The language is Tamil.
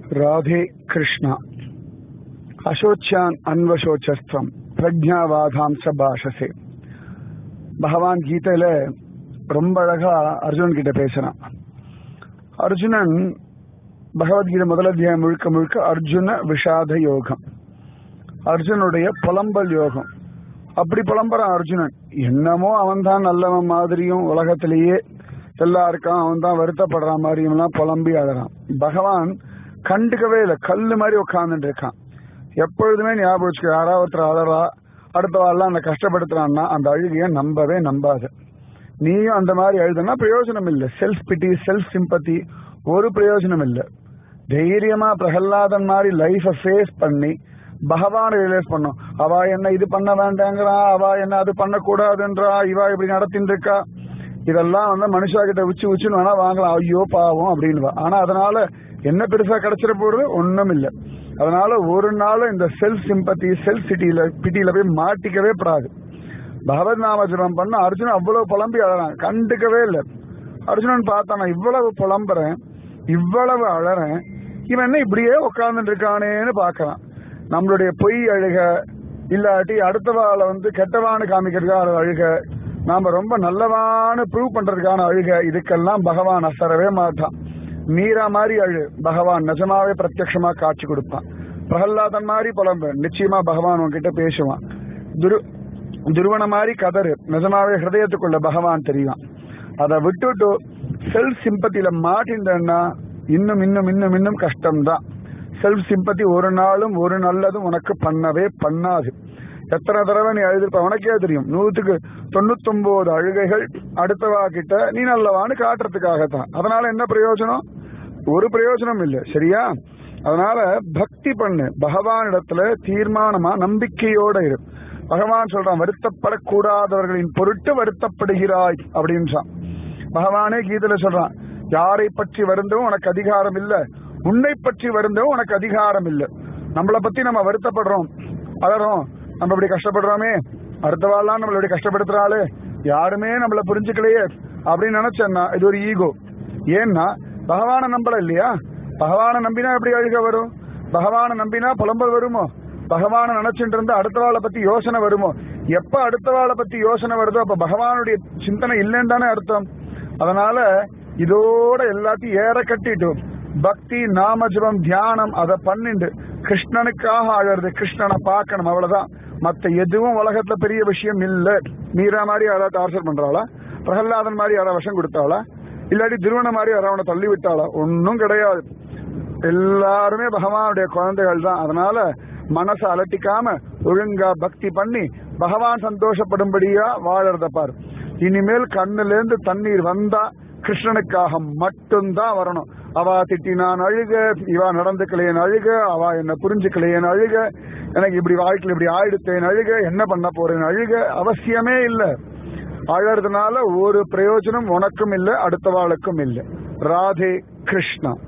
ராதே கிருஷ்ணா அசோச்சான் அன்வசோச்சஸ்தம் பிரஜாவாதாம் சபாஷசே பகவான் கீதையில ரொம்ப அழகா அர்ஜுனன் கிட்ட பேசுறான் அர்ஜுனன் பகவத்கீதை முதல் அத்தியாயம் முழுக்க முழுக்க அர்ஜுன விஷாத யோகம் அர்ஜுனுடைய புலம்பல் யோகம் அப்படி புலம்புறான் அர்ஜுனன் என்னமோ அவன் தான் நல்லவன் மாதிரியும் உலகத்திலேயே எல்லாருக்கும் அவன் தான் வருத்தப்படுற மாதிரியும் எல்லாம் புலம்பி அழறான் பகவான் கண்டுக்கவே இல்லை கல்லு மாதிரி உட்கார்ந்துட்டு இருக்கான் எப்பொழுதுமே ஞாபகம் வச்சுக்க யாராவது ஒருத்தர் அழறா அடுத்த வாரெல்லாம் அந்த கஷ்டப்படுத்துறான்னா அந்த அழுகையை நம்பவே நம்பாது நீயும் அந்த மாதிரி அழுதுனா பிரயோஜனம் இல்லை செல்ஃப் பிட்டி செல்ஃப் சிம்பத்தி ஒரு பிரயோஜனம் இல்லை தைரியமா பிரகல்லாதன் மாதிரி லைஃப ஃபேஸ் பண்ணி பகவான் ரியலைஸ் பண்ணும் அவ என்ன இது பண்ண வேண்டாங்கிறா அவ என்ன அது பண்ணக்கூடாதுன்றா இவா இப்படி நடத்தின்னு இருக்கா இதெல்லாம் வந்து மனுஷா கிட்ட உச்சி உச்சின்னு வேணா வாங்கலாம் ஐயோ பாவம் அப்படின்னு ஆனா அதனால என்ன பெருசா கிடைச்சிட போறது ஒண்ணும் இல்லை அதனால ஒரு நாள் இந்த செல்ஃப் சிம்பத்தி செல்ஃப் சிட்டியில பிட்டியில போய் மாட்டிக்கவே படாது பகவத் நாம ஜபம் பண்ண அர்ஜுனன் அவ்வளவு புலம்பி அழறான் கண்டுக்கவே இல்லை அர்ஜுனன் பார்த்தா நான் இவ்வளவு புலம்புறேன் இவ்வளவு அழறேன் இவன் என்ன இப்படியே உட்கார்ந்துட்டு இருக்கானேன்னு பாக்குறான் நம்மளுடைய பொய் அழுக இல்லாட்டி அடுத்தவாளை வந்து கெட்டவான்னு காமிக்கிறதுக்கான அழுக நாம ரொம்ப நல்லவான்னு ப்ரூவ் பண்றதுக்கான அழுக இதுக்கெல்லாம் பகவான் அசரவே மாட்டான் மீரா மாதிரி அழு பகவான் நிஜமாவே பிரத்யட்சமா காட்சி கொடுப்பான் பிரகல்லாதன் மாதிரி புலம்பு நிச்சயமா பகவான் உன்கிட்ட பேசுவான் துரு துருவன மாதிரி கதறு நிஜமாவே ஹிருதயத்துக்குள்ள பகவான் தெரியும் அதை விட்டுட்டு செல்ஃப் சிம்பத்தில மாட்டின்றா இன்னும் இன்னும் இன்னும் இன்னும் கஷ்டம்தான் செல்ஃப் சிம்பத்தி ஒரு நாளும் ஒரு நல்லதும் உனக்கு பண்ணவே பண்ணாது எத்தனை தடவை நீ அழுதுப்ப உனக்கே தெரியும் நூத்துக்கு தொண்ணூத்தொன்பது அழுகைகள் அடுத்தவா கிட்ட நீ நல்லவான்னு காட்டுறதுக்காகத்தான் அதனால என்ன பிரயோஜனம் ஒரு பிரயோஜனம் இல்லை சரியா அதனால பக்தி பண்ணு பகவான் இடத்துல தீர்மானமா நம்பிக்கையோட இரு பகவான் சொல்றான் வருத்தப்படக்கூடாதவர்களின் பொருட்டு வருத்தப்படுகிறாய் அப்படின்றான் பகவானே கீதையில சொல்றான் யாரை பற்றி வருந்தவும் உனக்கு அதிகாரம் இல்ல உன்னை பற்றி வருந்தவும் உனக்கு அதிகாரம் இல்ல நம்மளை பத்தி நம்ம வருத்தப்படுறோம் அலறோம் நம்ம இப்படி கஷ்டப்படுறோமே அடுத்த வாழ்லாம் நம்மள இப்படி கஷ்டப்படுத்துறாளே யாருமே நம்மள புரிஞ்சுக்கலையே அப்படின்னு நினைச்சேன்னா இது ஒரு ஈகோ ஏன்னா பகவான நம்பல இல்லையா பகவான நம்பினா எப்படி அழுக வரும் பகவான நம்பினா புலம்பல் வருமோ பகவான நினைச்சுட்டு இருந்தா அடுத்த வாழை பத்தி யோசனை வருமோ எப்ப அடுத்த வாழை பத்தி யோசனை வருதோ அப்ப பகவானுடைய சிந்தனை இல்லைன்னு தானே அர்த்தம் அதனால இதோட எல்லாத்தையும் ஏற கட்டிட்டு பக்தி நாம ஜபம் தியானம் அதை பண்ணிண்டு கிருஷ்ணனுக்காக அழறது கிருஷ்ணனை பார்க்கணும் அவ்வளவுதான் மத்த எதுவும் உலகத்துல பெரிய விஷயம் இல்ல மீரா மாதிரி யாராவது டார்ச்சர் பண்றாளா பிரகல்லாதன் மாதிரி யாராவது விஷம் கொடுத்தாளா இல்லாட்டி திருவண்ண மாதிரி யாராவது அவனை தள்ளி விட்டாளா ஒன்னும் கிடையாது எல்லாருமே பகவானுடைய குழந்தைகள் தான் அதனால மனசை அலட்டிக்காம ஒழுங்கா பக்தி பண்ணி பகவான் சந்தோஷப்படும்படியா வாழறத பாரு இனிமேல் கண்ணுல இருந்து தண்ணீர் வந்தா கிருஷ்ணனுக்காக மட்டும்தான் வரணும் அவ திட்டினான் அழுக இவா நடந்துக்கலையேன் அழுக அவ என்ன புரிஞ்சுக்கலையேன் அழுக எனக்கு இப்படி வாழ்க்கையில் இப்படி ஆயிடுத்தேன் அழுக என்ன பண்ண போறேன் அழுக அவசியமே இல்லை அழறதுனால ஒரு பிரயோஜனம் உனக்கும் இல்லை அடுத்த வாளுக்கும் இல்லை ராதே கிருஷ்ணா